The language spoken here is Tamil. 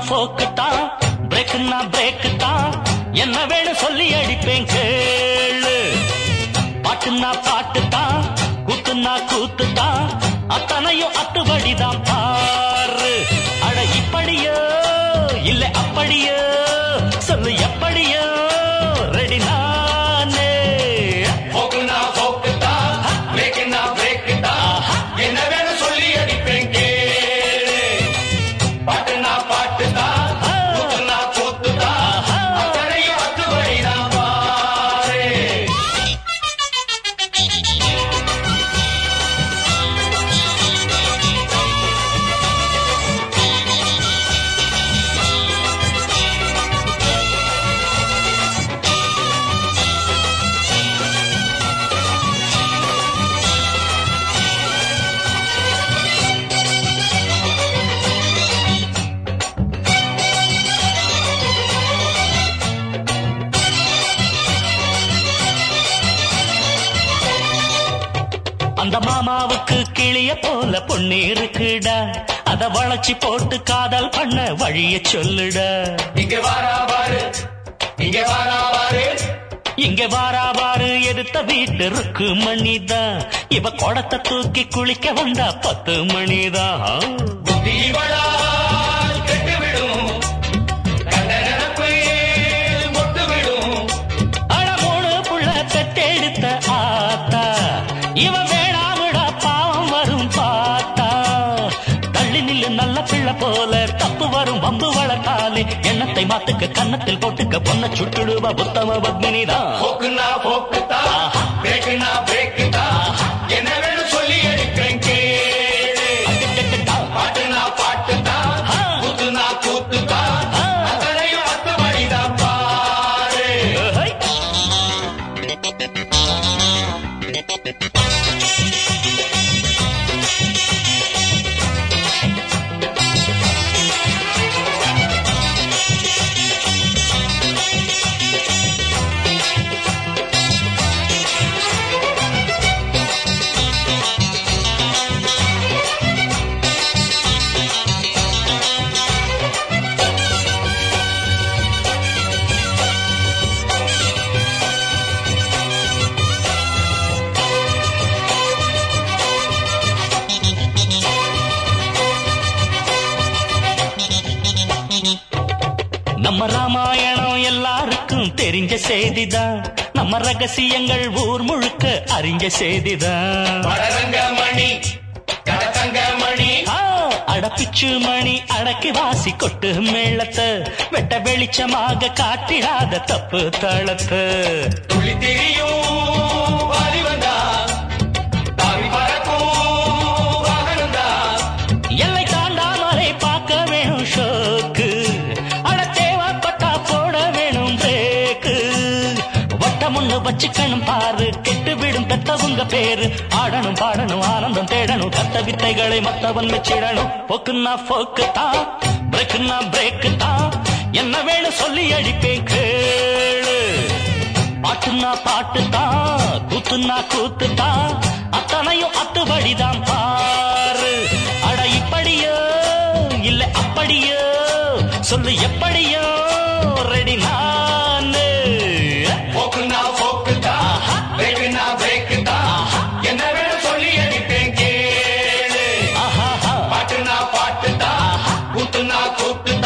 போக்கு தான் பிரேக்குன்னா பிரேக்கு தான் என்ன வேணும் சொல்லி அடிப்பேன் கேளு பாட்டுன்னா பாட்டு தான் கூத்துன்னா கூத்து தான் அத்தனையும் அத்துபடிதான் பாரு அட இப்படியோ இல்ல அப்படியோ சொல்லு எப்படியோ ரெடி நானே போக்குனா போக்குத்தா பிரேக்குனா பிரேக்குத்தா என்ன வேணும் சொல்லி அடிப்பேன் கேளு பாட்டுனா பாட்டுதா கூத்துனா கூத்துதா அத்தனையும் அத்துபடிதான் பாரு அந்த மாமாவுக்கு கிளிய போல பொண்ணு இருக்குடா அத வளைச்சி போட்டு காதல் பண்ண வழிய சொல்லுடா இங்க வாரா பாரு இங்க வாரா பாரு இங்க வாரா வாரு எடுத்த வீட்டு இருக்கு மணிதான் இவ குடத்தை தூக்கி குளிக்க வந்தா பத்து மணிதான் புத்தி இவளால் கெட்டுவிடும் கண்ட நினப்பை மொட்டு விடும் அட மூணு புள்ள பெத்தெடுத்த ஆத்தா இவ வேணாமுடா பாவம் வரும் பார்த்தா தள்ளி நில்லு நல்ல பிள்ளை போல தப்பு வரும் வம்பு வளர்த்தாலே எண்ணத்தை மாத்துக்க கன்னத்தில் போட்டுக்க பொண்ண சுட்டுடுவா புத்தம பத்மினிதான் போக்குனா போக்குத்தா பிரேக்குனா பிரேக்குத்தா என்ன வேணும் சொல்லி அடிப்பேன் கேளு பாட்டுனா பாட்டுதா கூத்துனா கூத்துதா அத்தனையும் அத்துபடிதான் பாரு ஏய். நம்ம ராமாயணம் எல்லாருக்கும் தெரிஞ்ச செய்திதான் நம்ம ரகசியங்கள் ஊர் முழுக்க அறிஞ்ச செய்திதான் வடரங்க மணி கடத்தங்க மணி ஆ, அடப்பிச்சு மணி அடக்கி வாசி கொட்டு மேளத்தை வெட்ட வெளிச்சமாக காட்டிடாத தப்பு தளத்து துளி திரியும் வாலி வந்தா தாவி பறக்கும் வாகனந்தா எல்லை தாண்டாமலை பார்க்க வேணும் ஷோக்கு அட தேவைப்பட்டா போட வேணும் பிரேக்கு வட்டம் ஒண்ணு வச்சுக்கணும் பாரு கெட்டு விடும் பெத்தவங்க பேரு ஆடணும் பாடணும் ஆனந்தம் தேடணும் கத்த வித்தைகளை மத்தவன் வச்சிடணும் போக்குன்னா போக்கு தான் பிரேக்குன்னா பிரேக்கு தான் என்ன வேணும் சொல்லி அடிப்பேன் கேளு பாட்டுன்னா பாட்டு தான் கூத்துன்னா கூத்து தான் அத்தனையும் அத்துபடிதான் பாரு அட இப்படியோ இல்ல அப்படியோ சொல்லு எப்படியோ ரெடி நானு போக்குனா போக்குதா பிரேக்குனா பிரேக்குதா என்ன வேணும் சொல்லி அடிப்பேன் கேளு ஆஹா பாட்டுனா பாட்டுதா கூத்துனா கூத்து